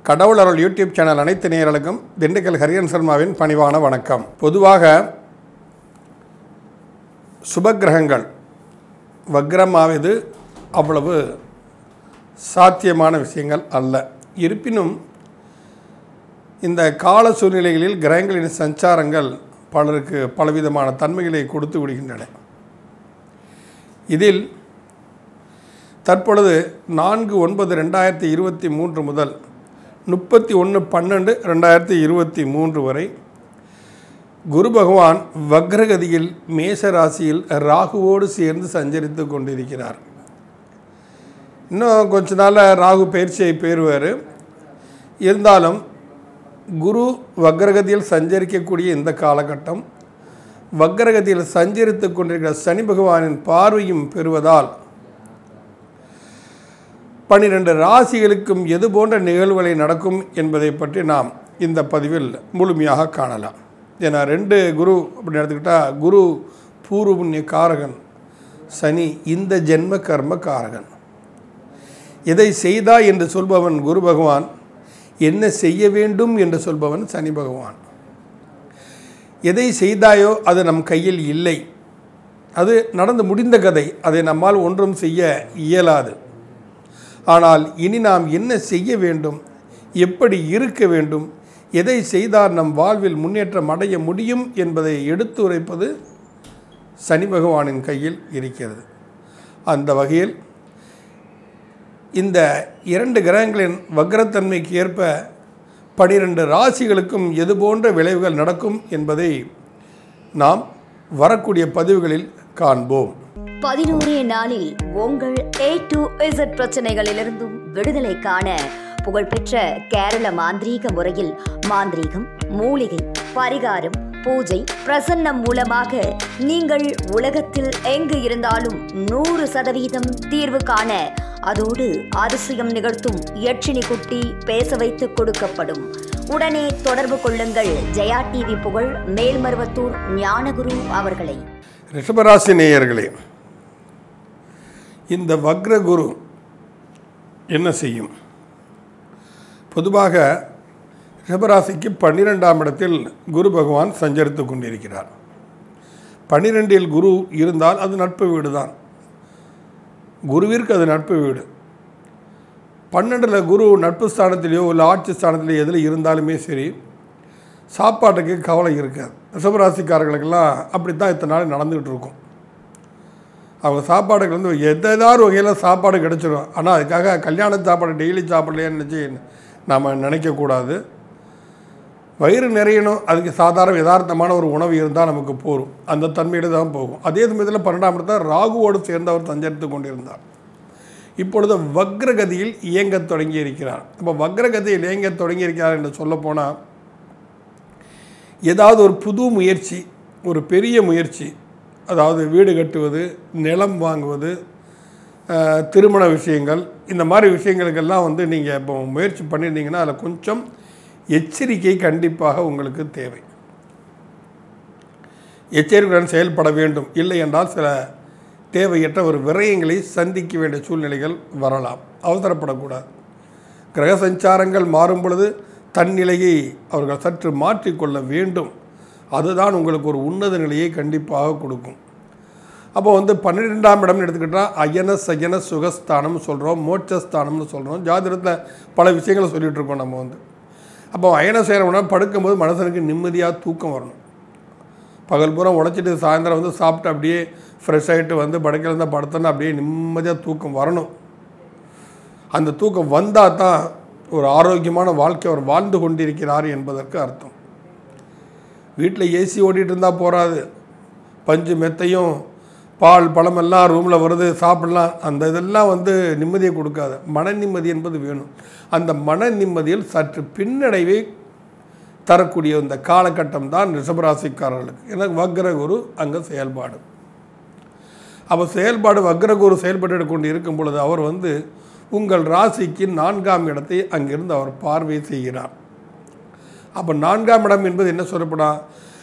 கடவுள் அருள் YouTube channel அனைத்து நேயர்களுக்கும் திண்டுக்கல் ஹரியன் சர்மாவின் பணிவான வணக்கம் பொதுவாக சுபக்கிரகங்கள் வக்ரமாவது அவ்வளவு சாத்தியமான விஷயங்கள் அல்ல இருப்பினும் இந்த கால சூழ்நிலைகளில் கிரகங்களின் சஞ்சாரங்கள் பலருக்கு பலவிதமான தன்மைகளை கொடுத்து விடுகின்றன இதில் தற்பொழுது நான்கு ஒன்பது ரெண்டாயிரத்தி இருபத்தி மூன்று முதல் முப்பத்தி ஒன்று பன்னெண்டு ரெண்டாயிரத்தி இருபத்தி மூன்று வரை குரு பகவான் வக்ரகதியில் மேஷ ராசியில் ராகுவோடு சேர்ந்து சஞ்சரித்து கொண்டிருக்கிறார் இன்னும் கொஞ்ச நாளில் ராகு பயிற்சியை பெறுவார் இருந்தாலும் குரு வக்ரகதியில் சஞ்சரிக்கக்கூடிய இந்த காலகட்டம் வக்ரகதியில் சஞ்சரித்து கொண்டிருக்கிற சனி பகவானின் பார்வையும் பெறுவதால் பன்னிரண்டு ராசிகளுக்கும் எது போன்ற நிகழ்வுகளை நடக்கும் என்பதை பற்றி நாம் இந்த பதிவில் முழுமையாக காணலாம் ஏன்னா ரெண்டு குரு அப்படின்னு எடுத்துக்கிட்டால் குரு பூர்வ புண்ணிய காரகன் சனி இந்த ஜென்ம கர்ம காரகன் எதை செய்தா என்று சொல்பவன் குரு பகவான் என்ன செய்ய வேண்டும் என்று சொல்பவன் சனி பகவான் எதை செய்தாயோ அது நம் கையில் இல்லை அது நடந்து முடிந்த கதை அதை நம்மால் ஒன்றும் செய்ய இயலாது ஆனால் இனி நாம் என்ன செய்ய வேண்டும் எப்படி இருக்க வேண்டும் எதை செய்தால் நம் வாழ்வில் முன்னேற்றம் அடைய முடியும் என்பதை எடுத்துரைப்பது சனி பகவானின் கையில் இருக்கிறது அந்த வகையில் இந்த இரண்டு கிரகங்களின் வக்ரத்தன்மைக்கு ஏற்ப பனிரெண்டு ராசிகளுக்கும் எது போன்ற விளைவுகள் நடக்கும் என்பதை நாம் வரக்கூடிய பதிவுகளில் காண்போம் பதினோரே நாளில் உங்கள் ஏ டு இசட் பிரச்சனைகளிலிருந்தும் விடுதலை காண புகழ்பெற்ற கேரள மாந்திரீக முறையில் மாந்திரீகம் மூலிகை பரிகாரம் பூஜை பிரசன்னம் மூலமாக நீங்கள் உலகத்தில் எங்கு இருந்தாலும் நூறு சதவீதம் தீர்வு காண அதோடு அதிசயம் நிகழ்த்தும் யட்சினி குட்டி பேச வைத்து கொடுக்கப்படும் உடனே தொடர்பு கொள்ளுங்கள் ஜெயா டிவி புகழ் மேல்மருவத்தூர் ஞானகுரு அவர்களை ரிஷபராசி நேயர்களே இந்த வக்ரகுரு என்ன செய்யும் பொதுவாக ரிஷபராசிக்கு பன்னிரெண்டாம் இடத்தில் குரு பகவான் சஞ்சரித்து கொண்டிருக்கிறார் பன்னிரெண்டில் குரு இருந்தால் அது நட்பு வீடு தான் குருவிற்கு அது நட்பு வீடு பன்னெண்டில் குரு நட்பு ஸ்தானத்திலேயோ இல்லை ஆட்சி ஸ்தானத்திலேயோ எதில் இருந்தாலுமே சரி சாப்பாட்டுக்கு கவலை இருக்காது ரிஷபராசிக்காரர்களுக்கெல்லாம் அப்படி தான் இத்தனை நாள் நடந்துக்கிட்டு இருக்கும் அவங்க சாப்பாடுக்கு வந்து எதாவது வகையில் சாப்பாடு கிடச்சிரும் ஆனால் அதுக்காக கல்யாண சாப்பாடு டெய்லி சாப்பிடலையேன்னு நினச்சி நாம் நினைக்கக்கூடாது வயிறு நிறையணும் அதுக்கு சாதாரண யதார்த்தமான ஒரு உணவு இருந்தால் நமக்கு போகும் அந்த தன்மையில் தான் போகும் அதே சமயத்தில் பன்னெண்டாம் இடத்தில் ராகுவோடு சேர்ந்து அவர் சஞ்சரித்து கொண்டிருந்தார் இப்பொழுது வக்ரகதியில் இயங்கத் தொடங்கி இருக்கிறார் அப்போ வக்ரகதியில் இயங்கத் தொடங்கி இருக்கிறார் என்று சொல்லப்போனால் ஏதாவது ஒரு புது முயற்சி ஒரு பெரிய முயற்சி அதாவது வீடு கட்டுவது நிலம் வாங்குவது அஹ், திருமண விஷயங்கள் இந்த மாதிரி விஷயங்களுக்கெல்லாம் வந்து நீங்கள் இப்போ முயற்சி பண்ணியிருந்தீங்கன்னா அதில் கொஞ்சம் எச்சரிக்கை கண்டிப்பாக உங்களுக்கு தேவை எச்சரிக்கையுடன் செயல்பட வேண்டும் இல்லை என்றால் சில தேவையற்ற ஒரு விரயங்களை சந்திக்க வேண்டிய சூழ்நிலைகள் வரலாம் அவசரப்படக்கூடாது கிரக சஞ்சாரங்கள் மாறும் பொழுது தன்னிலையை அவர்கள் சற்று மாற்றிக்கொள்ள வேண்டும் அதுதான் உங்களுக்கு ஒரு உன்னத நிலையை கண்டிப்பாக கொடுக்கும் அப்போ வந்து பன்னிரெண்டாம் இடம்னு எடுத்துக்கிட்டால் அயன சயன சுகஸ்தானம்னு சொல்கிறோம் மோட்சஸ்தானம்னு சொல்கிறோம் ஜாதகத்தில் பல விஷயங்களை சொல்லிகிட்டு இருக்கோம் நம்ம வந்து அப்போ அயன சேரம்னா படுக்கும்போது மனுஷனுக்கு நிம்மதியாக தூக்கம் வரணும் பகல் பூரா உழைச்சிட்டு சாயந்தரம் வந்து சாப்பிட்டு அப்படியே ஃப்ரெஷ் ஆகிட்டு வந்து படுக்கையில் இருந்தால் படுத்தோன்னா அப்படியே நிம்மதியாக தூக்கம் வரணும் அந்த தூக்கம் வந்தால் தான் ஒரு ஆரோக்கியமான வாழ்க்கை அவர் வாழ்ந்து கொண்டிருக்கிறார் என்பதற்கு அர்த்தம் வீட்டில் ஏசி ஓடிட்டு இருந்தால் போகாது பஞ்சு மெத்தையும் பால் பழம் எல்லாம் ரூமில் வருது சாப்பிடலாம் அந்த இதெல்லாம் வந்து நிம்மதியை கொடுக்காது மன நிம்மதி என்பது வேணும் அந்த மன நிம்மதியில் சற்று பின்னடைவை தரக்கூடிய இந்த காலகட்டம் தான் ரிஷபராசிக்காரர்களுக்கு ஏன்னா வக்ரகுரு அங்கே செயல்பாடு அப்போ செயல்பாடு வக்ரகுரு செயல்பட்டு கொண்டு இருக்கும் பொழுது அவர் வந்து உங்கள் ராசிக்கு நான்காம் இடத்தை அங்கிருந்து அவர் பார்வை செய்கிறார் அப்போ நான்காம் இடம் என்பது என்ன சொல்லப்படும்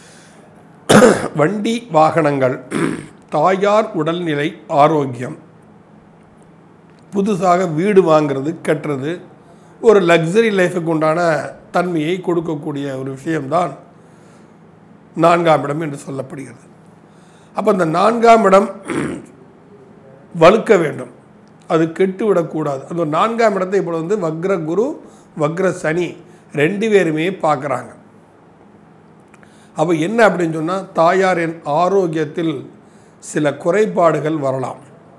வண்டி வாகனங்கள் தாயார் உடல்நிலை ஆரோக்கியம் புதுசாக வீடு வாங்குறது கட்டுறது ஒரு லக்ஸரி லைஃபுக்கு உண்டான தன்மையை கொடுக்கக்கூடிய ஒரு விஷயம்தான் நான்காம் இடம் என்று சொல்லப்படுகிறது அப்போ இந்த நான்காம் இடம் வலுக்க வேண்டும் அது கெட்டு விடக்கூடாது அந்த ஒரு நான்காம் இடத்தை இப்போ வந்து வக்ர குரு வக்ர சனி ரெண்டு பேருமே பார்க்குறாங்க அப்போ என்ன அப்படின்னு சொன்னால் தாயாரின் ஆரோக்கியத்தில் சில குறைபாடுகள் வரலாம்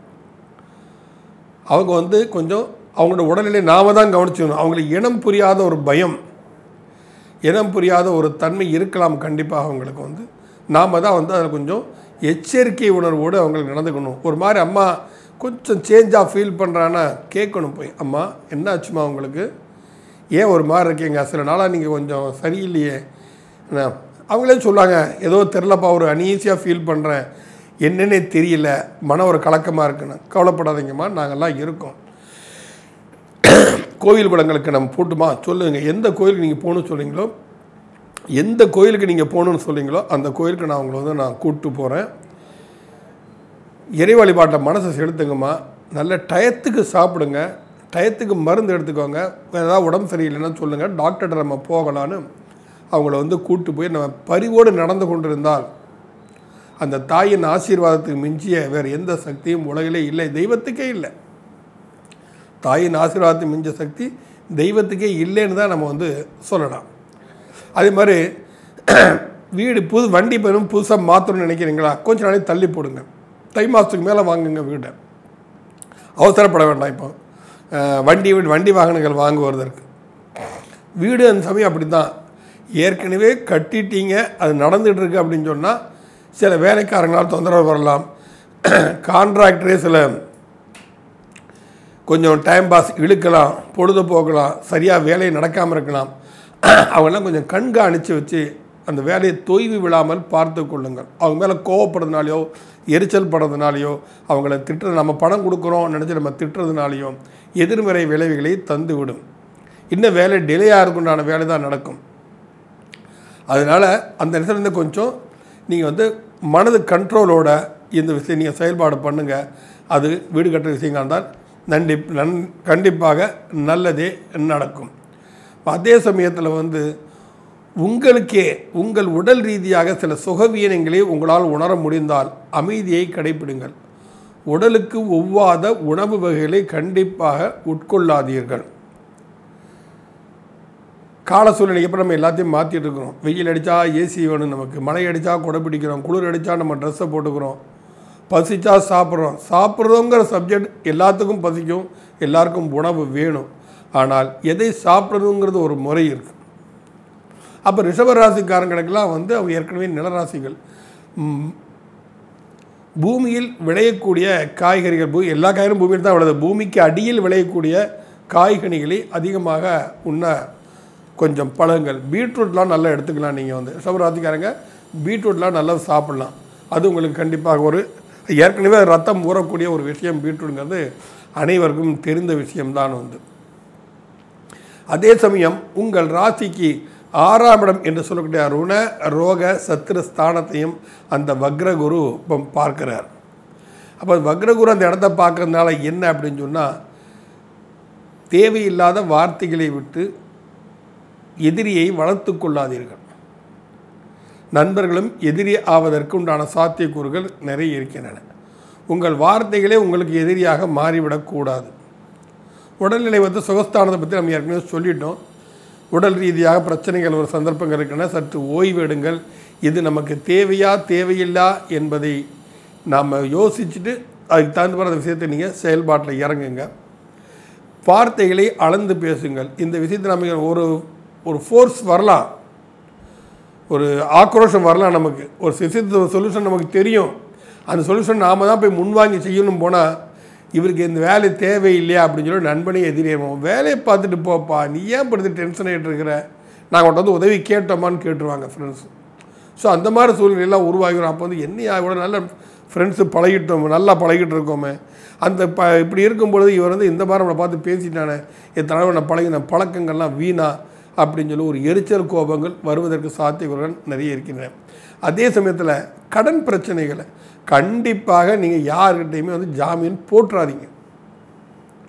அவங்க வந்து கொஞ்சம் அவங்களோட உடல்நிலை நாம தான் கவனிச்சுக்கணும் அவங்களுக்கு இனம் புரியாத ஒரு பயம் இனம் புரியாத ஒரு தன்மை இருக்கலாம் கண்டிப்பாக அவங்களுக்கு வந்து நாம் தான் வந்து அதில் கொஞ்சம் எச்சரிக்கை உணர்வோடு அவங்களுக்கு நடந்துக்கணும் ஒரு மாதிரி அம்மா கொஞ்சம் சேஞ்சாக ஃபீல் பண்ணுறான்னா கேட்கணும் போய் அம்மா என்ன ஆச்சுமா உங்களுக்கு ஏன் ஒரு மாதிரி இருக்கீங்க சில நாளாக நீங்கள் கொஞ்சம் சரியில்லையே என்ன அவங்களே சொல்லுவாங்க ஏதோ தெரிலப்பா ஒரு அன்ஈஸியாக ஃபீல் பண்ணுறேன் என்னன்னே தெரியல மன ஒரு கலக்கமாக இருக்குன்னு கவலைப்படாதீங்கம்மா நாங்கள்லாம் இருக்கோம் கோவில் குளங்களுக்கு நம்ம போட்டுமா சொல்லுங்கள் எந்த கோயிலுக்கு நீங்கள் போகணும்னு சொல்லுங்களோ எந்த கோயிலுக்கு நீங்கள் போகணுன்னு சொல்லுங்களோ அந்த கோயிலுக்கு நான் உங்களை வந்து நான் கூப்பிட்டு போகிறேன் இறை வழிபாட்டை மனசை செலுத்துங்கம்மா நல்ல டயத்துக்கு சாப்பிடுங்க டயத்துக்கு மருந்து எடுத்துக்கோங்க வேறு ஏதாவது உடம்பு சரியில்லைன்னா சொல்லுங்கள் டாக்டர்கிட்ட நம்ம போகலான்னு அவங்கள வந்து கூட்டு போய் நம்ம பரிவோடு நடந்து கொண்டிருந்தால் அந்த தாயின் ஆசீர்வாதத்துக்கு மிஞ்சிய வேறு எந்த சக்தியும் உலகிலே இல்லை தெய்வத்துக்கே இல்லை தாயின் ஆசீர்வாதத்தை மிஞ்ச சக்தி தெய்வத்துக்கே இல்லைன்னு தான் நம்ம வந்து சொல்லலாம் அதே மாதிரி வீடு புது வண்டி பெரும் புதுசாக மாற்றணும்னு நினைக்கிறீங்களா கொஞ்ச நாளைக்கு தள்ளி போடுங்க தை மாதத்துக்கு மேலே வாங்குங்க வீடை அவசரப்பட வேண்டாம் இப்போ அஹ், வண்டி வண்டி வாகனங்கள் வாங்குவதற்கு வீடு அந்த சமயம் அப்படி தான் ஏற்கனவே கட்டிட்டீங்க அது நடந்துகிட்டு இருக்கு அப்படின்னு சொன்னால் சில வேலைக்காரங்களால் தொந்தரவு வரலாம் கான்ட்ராக்டரே சில கொஞ்சம் டைம் பாஸ் இழுக்கலாம் பொழுது போக்கலாம் சரியாக வேலை நடக்காமல் இருக்கலாம் அவங்கெல்லாம் கொஞ்சம் கண்காணித்து வச்சு அந்த வேலையை தொய்வு விழாமல் பார்த்து கொள்ளுங்கள் அவங்க மேலே கோவப்படுறதுனாலையோ எரிச்சல் படுறதுனாலையோ அவங்கள திட்டுறது நம்ம பணம் கொடுக்குறோம் நினச்சி நம்ம திட்டுறதுனாலையோ எதிர்மறை விளைவுகளை தந்து விடும் இன்னும் வேலை டிலேயாக இருக்குண்டான வேலை தான் நடக்கும் அதனால் அந்த இடத்துல இருந்து கொஞ்சம் நீங்கள் வந்து மனது கண்ட்ரோலோட இந்த விஷயம் நீங்கள் செயல்பாடு பண்ணுங்கள் அது வீடு கட்டுற விஷயங்கள் இருந்தால் நண்டி நன் கண்டிப்பாக நல்லதே நடக்கும் அதே சமயத்தில் வந்து உங்களுக்கே உங்கள் உடல் ரீதியாக சில சுகவீனங்களை உங்களால் உணர முடிந்தால் அமைதியை கடைப்பிடுங்கள் உடலுக்கு ஒவ்வாத உணவு வகைகளை கண்டிப்பாக உட்கொள்ளாதீர்கள் கால சூழ்நிலை எப்போ நம்ம எல்லாத்தையும் மாற்றிட்டு இருக்கிறோம் வெயில் அடித்தா ஏசி வேணும் நமக்கு மழை அடித்தா குடை பிடிக்கிறோம் குளிர் அடித்தா நம்ம ட்ரெஸ்ஸை போட்டுக்கிறோம் பசிச்சா சாப்பிட்றோம் சாப்பிட்றோங்கிற சப்ஜெக்ட் எல்லாத்துக்கும் பசிக்கும் எல்லாருக்கும் உணவு வேணும் ஆனால் எதை சாப்பிடணுங்கிறது ஒரு முறை இருக்குது அப்போ ரிஷபராசிக்காரங்களுக்கெல்லாம் வந்து அவங்க ஏற்கனவே நிலராசிகள் ம், பூமியில் விளையக்கூடிய காய்கறிகள் பூ எல்லா காய்கறியும் பூமியில் தான் விளையுது பூமிக்கு அடியில் விளையக்கூடிய காய்கனிகளை அதிகமாக உண்ண கொஞ்சம் பழங்கள் பீட்ரூட்லாம் நல்லா எடுத்துக்கலாம் நீங்கள் வந்து ரிஷபராசிக்காரங்க பீட்ரூட்லாம் நல்லா சாப்பிட்லாம் அது உங்களுக்கு கண்டிப்பாக ஒரு ஏற்கனவே ரத்தம் ஊறக்கூடிய ஒரு விஷயம் பீட்ரூட்டுங்கிறது அனைவருக்கும் தெரிந்த விஷயம்தான் வந்து அதே சமயம் உங்கள் ராசிக்கு ஆறாம் இடம் என்று சொல்லக்கூடிய ருண ரோக சத்திர ஸ்தானத்தையும் அந்த வக்ரகுரு இப்போ பார்க்கிறார் அப்போ வக்ரகுரு அந்த இடத்த பார்க்கறதுனால என்ன அப்படின்னு சொன்னால் தேவையில்லாத வார்த்தைகளை விட்டு எதிரியை வளர்த்து கொள்ளாதீர்கள் நண்பர்களும் எதிரி ஆவதற்கு உண்டான சாத்தியக்கூறுகள் நிறைய இருக்கின்றன உங்கள் வார்த்தைகளே உங்களுக்கு எதிரியாக மாறிவிடக்கூடாது உடல்நிலை வந்து சுகஸ்தானத்தை பற்றி நம்ம ஏற்கனவே சொல்லிட்டோம் உடல் ரீதியாக பிரச்சனைகள் ஒரு சந்தர்ப்பங்கள் இருக்கின்றன சற்று ஓய்வு எடுங்கள் இது நமக்கு தேவையா தேவையில்லா என்பதை நாம் யோசிச்சுட்டு அதுக்கு தகுந்த மாதிரி அந்த விஷயத்தை நீங்கள் செயல்பாட்டில் இறங்குங்க வார்த்தைகளை அளந்து பேசுங்கள் இந்த விஷயத்தை நம்ம ஒரு ஒரு ஃபோர்ஸ் வரலாம் ஒரு ஆக்ரோஷம் வரலாம் நமக்கு ஒரு விஷயத்து சொல்யூஷன் நமக்கு தெரியும் அந்த சொல்யூஷன் நாம தான் போய் முன்வாங்கி செய்யணும் போனால் இவருக்கு இந்த வேலை தேவையில்லையா அப்படின்னு சொல்லி நண்பனே எதிரேவோம் வேலையை பார்த்துட்டு போப்பா நீ ஏன் படுத்து டென்ஷன் ஆகிட்டு இருக்கிற நாங்கள் உன்ட்ட வந்து உதவி கேட்டோமான்னு கேட்டுருவாங்க ஃப்ரெண்ட்ஸ் ஸோ அந்த மாதிரி சூழ்நிலையெல்லாம் உருவாகிடும் அப்போ வந்து என்னையா இவ்வளோ நல்ல ஃப்ரெண்ட்ஸு பழகிட்டோம் நல்லா பழகிட்டு இருக்கோமே அந்த ப இப்படி இருக்கும்பொழுது இவர் வந்து இந்த மாதிரி நம்மளை பார்த்து பேசிட்டானே என் தலைவனை பழகின பழக்கங்கள்லாம் வீணா அப்படின்னு சொல்லி ஒரு எரிச்சல் கோபங்கள் வருவதற்கு சாத்தியக்கூறுகள் நிறைய இருக்கின்றன அதே சமயத்தில் கடன் பிரச்சனைகளை கண்டிப்பாக நீங்கள் யார்கிட்டையுமே வந்து ஜாமீன் போட்டுறாதீங்க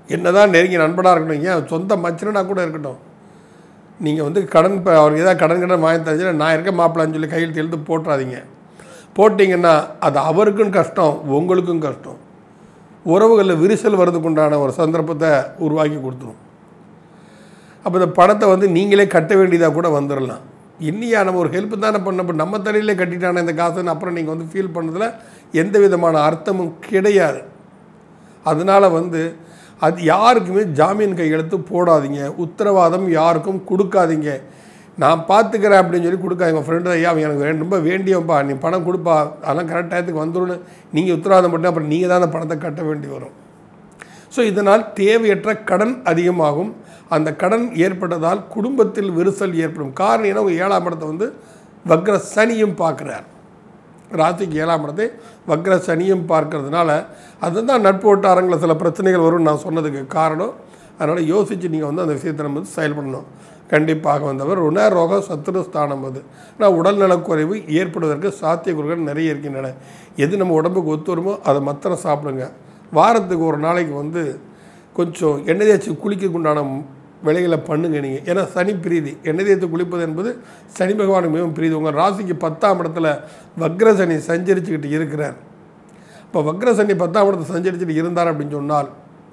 என்னதான் நெருங்கி நண்பனாக இருக்கட்டும் ஏன் சொந்த மச்சனாக கூட இருக்கட்டும் நீங்கள் வந்து கடன் இப்போ அவருக்கு ஏதாவது கடன் கடன் வாங்கி தரச்சுன்னா நான் இருக்க மாப்பிள்ளைன்னு சொல்லி கையெழுத்து எழுத்து போட்டுறாதீங்க போட்டிங்கன்னா அது அவருக்கும் கஷ்டம் உங்களுக்கும் கஷ்டம் உறவுகளில் விரிசல் வர்றதுக்கு உண்டான ஒரு சந்தர்ப்பத்தை உருவாக்கி கொடுத்துரும் அப்போ இந்த பணத்தை வந்து நீங்களே கட்ட வேண்டியதாக கூட வந்துடலாம் இன்னியா நம்ம ஒரு ஹெல்ப் தானே பண்ண இப்போ நம்ம தலையிலே கட்டிட்டானே இந்த காசுன்னு அப்புறம் நீங்கள் வந்து ஃபீல் பண்ணதில் எந்த விதமான அர்த்தமும் கிடையாது அதனால் வந்து அது யாருக்குமே ஜாமீன் கையெழுத்து போடாதீங்க உத்தரவாதம் யாருக்கும் கொடுக்காதீங்க நான் பார்த்துக்கிறேன் அப்படின்னு சொல்லி கொடுக்காங்க எங்கள் ஃப்ரெண்டு ஐயா அவன் எனக்கு வே- ரொம்ப வேண்டியப்பா நீ பணம் கொடுப்பா அதெல்லாம் கரெக்ட் டயத்துக்கு வந்துடும்னு நீங்கள் உத்தரவாதம் பண்ணி அப்புறம் நீங்கள் தான் அந்த பணத்தை கட்ட வேண்டி வரும் ஸோ இதனால் தேவையற்ற கடன் அதிகமாகும் அந்த கடன் ஏற்பட்டதால் குடும்பத்தில் விரிசல் ஏற்படும் காரணம் ஏன்னா உங்கள் ஏழாம் இடத்தை வந்து வக்ர சனியும் பார்க்குறார் ராசிக்கு ஏழாம் இடத்தை வக்ர சனியும் பார்க்கறதுனால அதுதான் நட்பு வட்டாரங்களில் சில பிரச்சனைகள் வரும்னு நான் சொன்னதுக்கு காரணம் அதனால் யோசித்து நீங்கள் வந்து அந்த விஷயத்தை நம்ம வந்து செயல்படணும் கண்டிப்பாக வந்தவர் ருண ரோக சத்துரு ஸ்தானம் அது ஆனால் உடல்நலக்குறைவு ஏற்படுவதற்கு சாத்தியக்கூறுகள் நிறைய இருக்கின்றன எது நம்ம உடம்புக்கு ஒத்து வருமோ அதை மாத்திரம் சாப்பிடுங்க வாரத்துக்கு ஒரு நாளைக்கு வந்து கொஞ்சம் எண்ணெய் தேய்ச்சி குளிக்கிறதுக்கு உண்டான வேலைகளை பண்ணுங்க நீங்கள் ஏன்னா சனி பிரீதி எண்ணெய் தேய்த்து குளிப்பது என்பது சனி பகவானுக்கு மிகவும் பிரீதி உங்கள் ராசிக்கு பத்தாம் இடத்துல வக்ர சனி சஞ்சரிச்சுக்கிட்டு இருக்கிறார் இப்போ வக்ர சனி பத்தாம் இடத்துல சஞ்சரிச்சுட்டு இருந்தார் அப்படின்னு சொன்னால்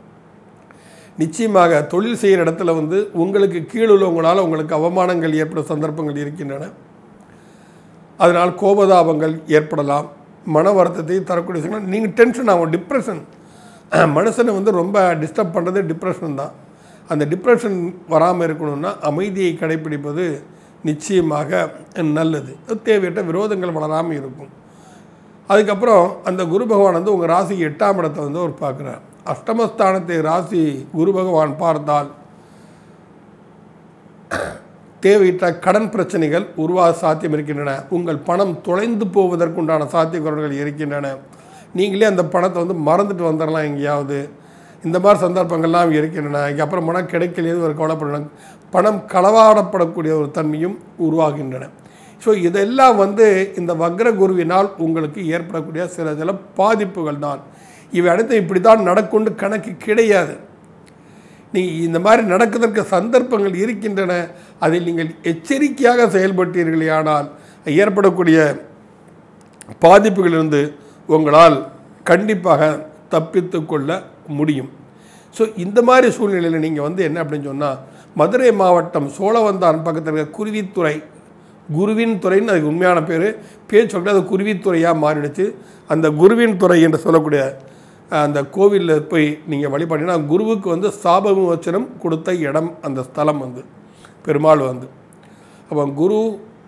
நிச்சயமாக தொழில் செய்கிற இடத்துல வந்து உங்களுக்கு கீழுள்ளவங்களால் உங்களுக்கு அவமானங்கள் ஏற்படும் சந்தர்ப்பங்கள் இருக்கின்றன அதனால் கோபதாபங்கள் ஏற்படலாம் மன வருத்தத்தை தரக்கூடிய விஷயங்கள் நீங்கள் டென்ஷன் ஆகும் டிப்ரெஷன் மனுஷனை வந்து ரொம்ப டிஸ்டர்ப் பண்ணுறது டிப்ரெஷன் தான் அந்த டிப்ரெஷன் வராமல் இருக்கணும்னா அமைதியை கடைப்பிடிப்பது நிச்சயமாக நல்லது அது தேவையற்ற விரோதங்கள் வளராமல் இருக்கும் அதுக்கப்புறம் அந்த குரு பகவான் வந்து உங்கள் ராசிக்கு எட்டாம் இடத்தை வந்து அவர் பார்க்குறார் அஷ்டமஸ்தானத்தை ராசி குரு பகவான் பார்த்தால் தேவையற்ற கடன் பிரச்சனைகள் உருவாக சாத்தியம் இருக்கின்றன உங்கள் பணம் தொலைந்து போவதற்குண்டான சாத்தியக்கூறுகள் இருக்கின்றன நீங்களே அந்த பணத்தை வந்து மறந்துட்டு வந்துடலாம் எங்கேயாவது இந்த மாதிரி சந்தர்ப்பங்கள்லாம் இருக்கின்றன இதுக்கப்புறம் பணம் கிடைக்கலையே ஒரு கவலைப்படணும் பணம் களவாடப்படக்கூடிய ஒரு தன்மையும் உருவாகின்றன ஸோ இதெல்லாம் வந்து இந்த வக்ர குருவினால் உங்களுக்கு ஏற்படக்கூடிய சில சில பாதிப்புகள் தான் இவை அனைத்தும் இப்படி தான் நடக்கும்னு கணக்கு கிடையாது நீ இந்த மாதிரி நடக்கிறதற்கு சந்தர்ப்பங்கள் இருக்கின்றன அதில் நீங்கள் எச்சரிக்கையாக செயல்பட்டீர்களே ஆனால் ஏற்படக்கூடிய பாதிப்புகளிலிருந்து உங்களால் கண்டிப்பாக தப்பித்து கொள்ள முடியும் ஸோ இந்த மாதிரி சூழ்நிலையில் நீங்கள் வந்து என்ன அப்படின்னு சொன்னால் மதுரை மாவட்டம் சோழவந்தான் பக்கத்தில் இருக்க குருவித்துறை குருவின் துறைன்னு அதுக்கு உண்மையான பேர் பேர் சொல்லிட்டு அது குருவித்துறையாக மாறிடுச்சு அந்த குருவின் துறை என்று சொல்லக்கூடிய அஹ், அந்த கோவிலில் போய் நீங்கள் வழிபாட்டினா குருவுக்கு வந்து சாப விமோச்சனம் கொடுத்த இடம் அந்த ஸ்தலம் வந்து பெருமாள் வந்து அப்போ குரு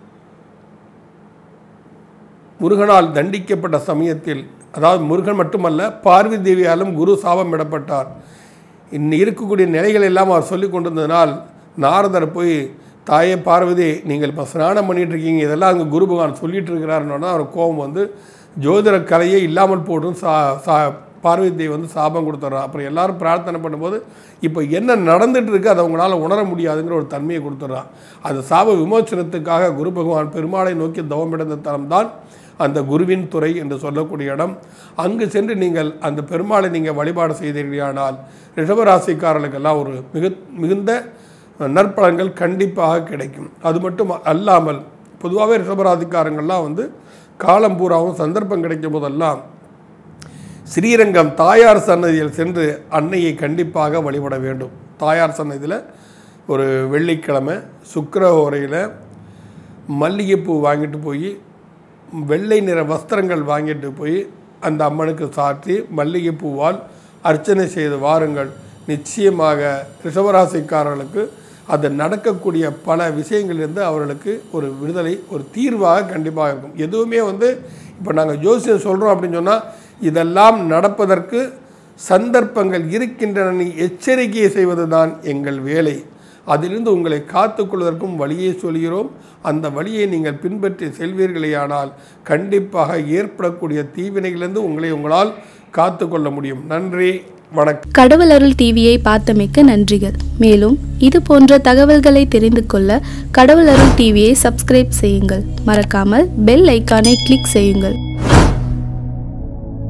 முருகனால் தண்டிக்கப்பட்ட சமயத்தில் அதாவது முருகன் மட்டுமல்ல பார்வதி தேவியாலும் குரு சாபம் இடப்பட்டார் இன்னும் இருக்கக்கூடிய நிலைகள் எல்லாம் அவர் சொல்லி கொண்டிருந்ததனால் நாரதர் போய் தாயே பார்வதி நீங்கள் இப்போ ஸ்நானம் பண்ணிட்டு இருக்கீங்க இதெல்லாம் அங்கே குரு பகவான் சொல்லிட்டு இருக்கிறாருன்னா அவர் கோபம் வந்து ஜோதிட கலையே இல்லாமல் போட்டும் சா சா பார்வதி தேவி வந்து சாபம் கொடுத்துட்றா அப்புறம் எல்லாரும் பிரார்த்தனை பண்ணும்போது இப்போ என்ன நடந்துட்டு இருக்கு அதை அவங்களால உணர முடியாதுங்கிற ஒரு தன்மையை கொடுத்துட்றா அந்த சாப விமோச்சனத்துக்காக குரு பகவான் பெருமாளை நோக்கி தவமிடந்த தலம்தான் அந்த குருவின் துறை என்று சொல்லக்கூடிய இடம் அங்கு சென்று நீங்கள் அந்த பெருமாளை நீங்கள் வழிபாடு செய்தீர்களானால் ரிஷபராசிக்காரர்களுக்கெல்லாம் ஒரு மிகு மிகுந்த நற்பலன்கள் கண்டிப்பாக கிடைக்கும் அது மட்டும் அல்லாமல் பொதுவாகவே ரிஷபராசிக்காரங்கள்லாம் வந்து காலம் பூராவும் சந்தர்ப்பம் கிடைக்கும் போதெல்லாம் ஸ்ரீரங்கம் தாயார் சன்னதியில் சென்று அன்னையை கண்டிப்பாக வழிபட வேண்டும் தாயார் சன்னதியில் ஒரு வெள்ளிக்கிழமை சுக்கிர ஓரையில் மல்லிகைப்பூ வாங்கிட்டு போய் வெள்ளை நிற வஸ்திரங்கள் வாங்கிட்டு போய் அந்த அம்மனுக்கு சாற்றி மல்லிகைப்பூவால் அர்ச்சனை செய்து வாருங்கள் நிச்சயமாக ரிஷபராசிக்காரர்களுக்கு அது நடக்கக்கூடிய பல விஷயங்களிலிருந்து அவர்களுக்கு ஒரு விடுதலை ஒரு தீர்வாக கண்டிப்பாக இருக்கும் எதுவுமே வந்து இப்போ நாங்கள் ஜோசியம் சொல்கிறோம் அப்படின்னு சொன்னால் இதெல்லாம் நடப்பதற்கு சந்தர்ப்பங்கள் இருக்கின்றன நீ எச்சரிக்கையை செய்வது தான் எங்கள் வேலை அதிலிருந்து உங்களை காத்துக்கொள்வதற்கும் வழியை சொல்கிறோம் அந்த வழியை நீங்கள் பின்பற்றி செல்வீர்களேயானால் கண்டிப்பாக ஏற்படக்கூடிய தீவினைகளிலிருந்து உங்களை உங்களால் காத்துக்கொள்ள முடியும் நன்றி வணக்கம் கடவுள் அருள் டிவியை பார்த்தமைக்க நன்றிகள் மேலும் இது போன்ற தகவல்களை தெரிந்து கொள்ள கடவுள் அருள் டிவியை சப்ஸ்கிரைப் செய்யுங்கள் மறக்காமல் பெல் ஐக்கானை கிளிக் செய்யுங்கள்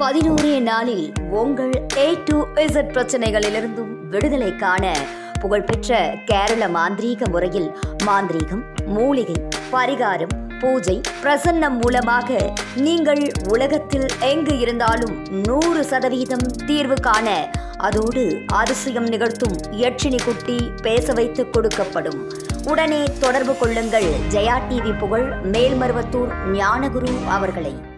பதினோரே நாளில் உங்கள் ஏ டு இசட் பிரச்சனைகளிலிருந்தும் விடுதலை காண புகழ்பெற்ற கேரள மாந்திரீக முறையில் மாந்திரீகம் மூலிகை பரிகாரம் பூஜை பிரசன்னம் மூலமாக நீங்கள் உலகத்தில் எங்கு இருந்தாலும் நூறு சதவீதம் தீர்வு காண அதோடு அதிசயம் நிகழ்த்தும் யட்சினி குட்டி பேச வைத்து கொடுக்கப்படும் உடனே தொடர்பு கொள்ளுங்கள் ஜெயா டிவி புகழ் மேல்மருவத்தூர் ஞானகுரு அவர்களை